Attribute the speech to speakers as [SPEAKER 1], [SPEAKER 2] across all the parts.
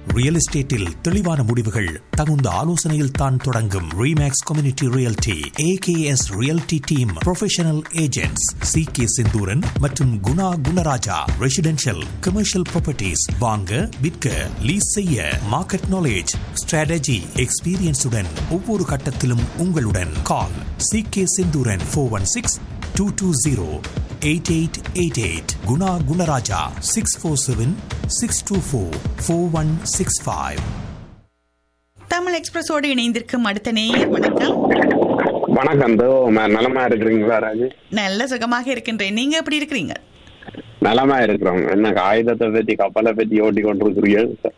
[SPEAKER 1] Real எஸ்டேட்டில் தெளிவான முடிவுகள் தகுந்த ஆலோசனையில் தான் தொடங்கும் Remax community realty A K S realty team professional agents C K Senthuran மற்றும் Guna Gunaraja residential commercial properties வாங்க விற்க லீஸ் செய்ய மார்க்கெட் நாலேஜ் ஸ்ட்ராட்டஜி எக்ஸ்பீரியன்ஸுடன் ஒவ்வொரு கட்டத்திலும் உங்களுடன் call C K Senthuran four one six two two zero eight eight eight eight Guna Gunaraja six four seven six two four four one six five
[SPEAKER 2] Tamil எக்ஸ்பிரஸோடு இணைந்திருக்கும் அடுத்த நேயர் வணக்கம்
[SPEAKER 3] வணக்கம் தோ ம- நலமா இருக்கிறீங்களா ராஜு
[SPEAKER 2] நல்ல சுகமாக இருக்கின்றேன் நீங்க எப்படி இருக்கிறீங்க
[SPEAKER 3] நலமா இருக்கிறோம் என்ன ஆயுதத்தை பத்தி கப்பலை பத்தி ஓட்டி கொண்டிருக்கிறீர்கள்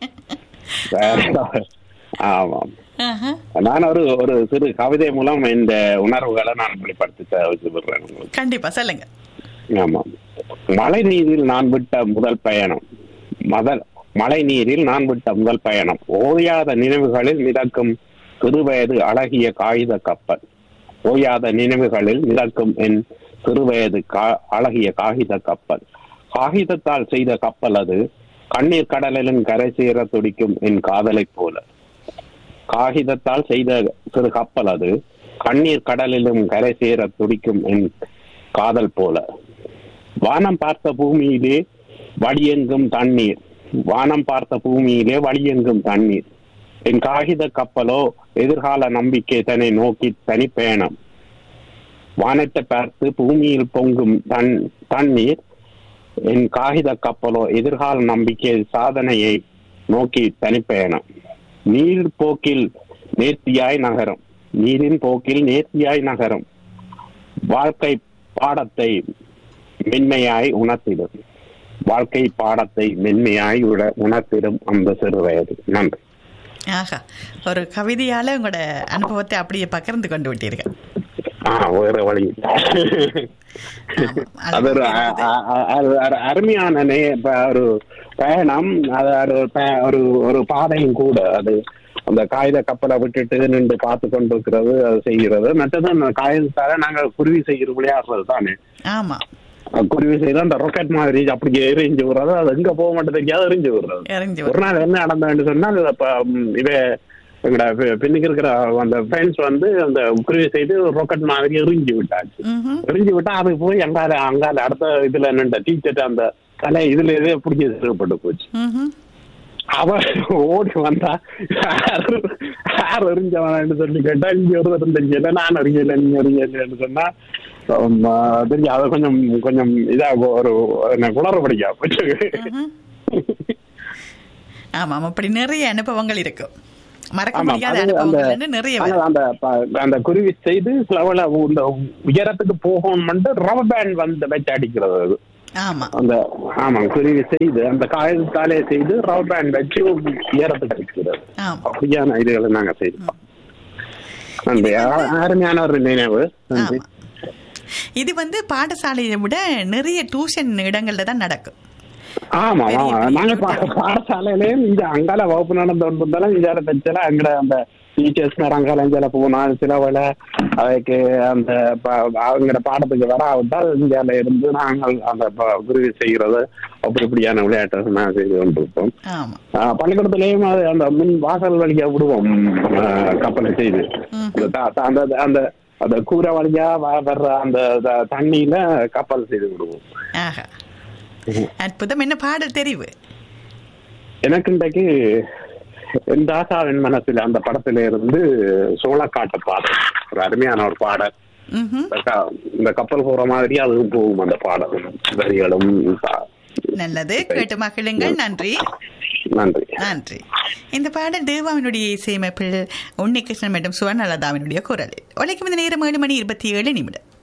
[SPEAKER 3] வேற- ஆமாம்
[SPEAKER 2] ஆஹா.
[SPEAKER 3] நான் ஒரு ஒரு சிறு கவிதை மூலம் இந்த உணர்வுகளை நான் வெளிப்படுத்தி விடுறேன் உங்களுக்கு
[SPEAKER 2] கண்டிப்பா சொல்லுங்க
[SPEAKER 3] ஆமாம் மழை நீரில் நான் விட்ட முதல் பயணம் முதல் மழை நீரில் நான் விட்ட முதல் பயணம் ஓயாத நினைவுகளில் மிதக்கும் சிறுவயது அழகிய காகித கப்பல் ஓயாத நினைவுகளில் மிதக்கும் என் சிறுவயது கா அழகிய காகித கப்பல் காகிதத்தால் செய்த கப்பல் அது கண்ணீர் கடலிலும் கரை சேர துடிக்கும் என் காதலைப் போல காகிதத்தால் செய்த சிறு கப்பல் அது கண்ணீர் கடலிலும் கரை சேர துடிக்கும் என் காதல் போல வானம் பார்த்த பூமியிலே வழியெங்கும் தண்ணீர் வானம் பார்த்த பூமியிலே வழியெங்கும் தண்ணீர் என் காகித கப்பலோ எதிர்கால நம்பிக்கை தன்னை நோக்கி தனிப்பயணம் வானத்தை பார்த்து பூமியில் பொங்கும் தன் தண்ணீர் என் காகித கப்பலோ எதிர்கால நம்பிக்கை சாதனையை நோக்கி தனிப்பயணம் நீர் போக்கில் நேர்த்தியாய் நகரும் நீரின் போக்கில் நேர்த்தியாய் நகரும் வாழ்க்கை பாடத்தை மென்மையாய் உணர்த்திடும் வாழ்க்கை பாடத்தை மென்மையாய் உட- உணர்த்திடும் அந்த சிறு வயது நன்றி
[SPEAKER 2] ஆஹா ஒரு கவிதையால உங்களோட அனுபவத்தை அப்படியே பகிர்ந்து கொண்டு விட்டீர்கள்
[SPEAKER 3] ஆ வேற வழி இல்ல. அது ஒரு அ- அ- அ- அ- ஒரு அருமையான நே- ப- ஒரு பயணம் அது ஒரு ப- ஒரு ஒரு பாதையும் கூட அது அந்த காகித கப்பலை விட்டுட்டு நின்று பார்த்து கொண்டிருக்கிறது அது செய்கிறது மற்றது அந்த காகிதத்தால நாங்க குருவி செய்கிற விளையாடுறது தானே
[SPEAKER 2] ஆமா
[SPEAKER 3] குருவி செய்து அந்த ராக்கெட் மாதிரி அப்படி எரிஞ்சு விடுறது அது எங்க போக மாட்டேது தெரியாது எரிஞ்சு விடுறது
[SPEAKER 2] எறிஞ்சு
[SPEAKER 3] ஒரு நாள் என்ன நடந்ததுன்னு சொன்னால் இப்ப ம், இவ எங்கட பி- பின்னுக்கு இருக்கிற அந்த ஃப்ரெண்ட்ஸ் வந்து அந்த குருவி செய்து ராக்கெட் மாதிரி எரிஞ்சு விட்டாச்சு
[SPEAKER 2] ம்ஹும்.
[SPEAKER 3] எரிஞ்சு விட்டா அது போய் அங்கால அங்கால அடுத்த இதுல நின்ற டீச்சர் அந்த தலை இதுல இதே பிடிச்சி சிறுபட்டு போச்சு
[SPEAKER 2] ம்ஹும்.
[SPEAKER 3] அவ ஓடி வந்தா யாரு யார் எரிஞ்சவன் சொல்லி கேட்டா இங்க ஒருத்தர் தெரியல நான் அறியல நீங்க அறியலன்னு சொன்னா உம், தெரிஞ்சு அதை கொஞ்சம் கொஞ்சம் இதா ஒரு என்ன குளற படிக்கா போச்சு
[SPEAKER 2] ம்ஹும். ஆமாம் அப்படி நிறைய அனுபவங்கள் இருக்கும் மறக்க
[SPEAKER 3] ஆமாம்,
[SPEAKER 2] முடியாத
[SPEAKER 3] அது அந்த-
[SPEAKER 2] அனுபவங்கள் வந்து நிறைய
[SPEAKER 3] ஆனா
[SPEAKER 2] வரும்.
[SPEAKER 3] அந்த ப- அந்த குருவி செய்து சிலவள இந்த உயரத்துக்கு போகணும்னு ரப்பர் பேண்ட் வந்து வச்சு அடிக்கிறது அது
[SPEAKER 2] ஆமா
[SPEAKER 3] அந்த ஆமா குருவி செய்து அந்த காயத்தாலே செய்து ரப்பர் பேண்ட் வச்சு உயரத்துக்கு அடிக்கிறது
[SPEAKER 2] ஆமா
[SPEAKER 3] அப்படியான இதுகளை நாங்க செய்தோம் நன்றி அ- அருமையான ஒரு நினைவு நன்றி
[SPEAKER 2] ஆமா இது வந்து பாடசாலையை விட நிறைய டியூஷன் இடங்கள்ல தான் நடக்கும்
[SPEAKER 3] ஆமா
[SPEAKER 2] பெரிய,
[SPEAKER 3] ஆமா.
[SPEAKER 2] பெரிய
[SPEAKER 3] நாங்க பா- பாடசாலையிலயும் இங்க அங்கால வகுப்பு நடந்து வந்தாலும் இங்க தச்சல அங்க அந்த டீச்சர்ஸ் அங்கால அஞ்சால போனா சில வேலை அதுக்கு அந்த ப- அவங்களோட பாடத்துக்கு வராவிட்டால் இந்தியால இருந்து நாங்கள் அந்த ப- குருவி செய்கிறது அப்படி இப்படியான விளையாட்டு நான் செய்து கொண்டிருப்போம்
[SPEAKER 2] ஆமா
[SPEAKER 3] ஆஹ் பள்ளிக்கூடத்திலேயும் அது அந்த முன் வாசல் வழியா விடுவோம் ஆஹ் கப்பலை செய்து
[SPEAKER 2] ம்.
[SPEAKER 3] அந்த த- த- அந்த அந்த அந்த கூரை வழியா வ- வர்ற அந்த த- தண்ணியில கப்பல் செய்து விடுவோம்
[SPEAKER 2] ஆஹா அற்புதம் என்ன பாடல் தெரிவு
[SPEAKER 3] எனக்கு இன்றைக்கு என் தாசாவின் மனசில் அந்த படத்தில இருந்து சோளக்காட்டு பாடல் ஒரு அருமையான ஒரு பாடல்
[SPEAKER 2] ம்ஹும்.
[SPEAKER 3] இந்த க- இந்த கப்பல் போற மாதிரி அதுவும் போகும் அந்த பாடல் வரிகளும் சா-
[SPEAKER 2] நல்லது கேட்டு மகிழுங்கள் நன்றி
[SPEAKER 3] நன்றி
[SPEAKER 2] நன்றி இந்த பாடல் தேவாவினுடைய இசையமைப்பில் உன்னிகிருஷ்ணன் மற்றும் சுவர்ணலதாவினுடைய குரலில் உழைக்கும் இந்த நேரம் ஏழு மணி இருபத்தி ஏழு நிமிடம்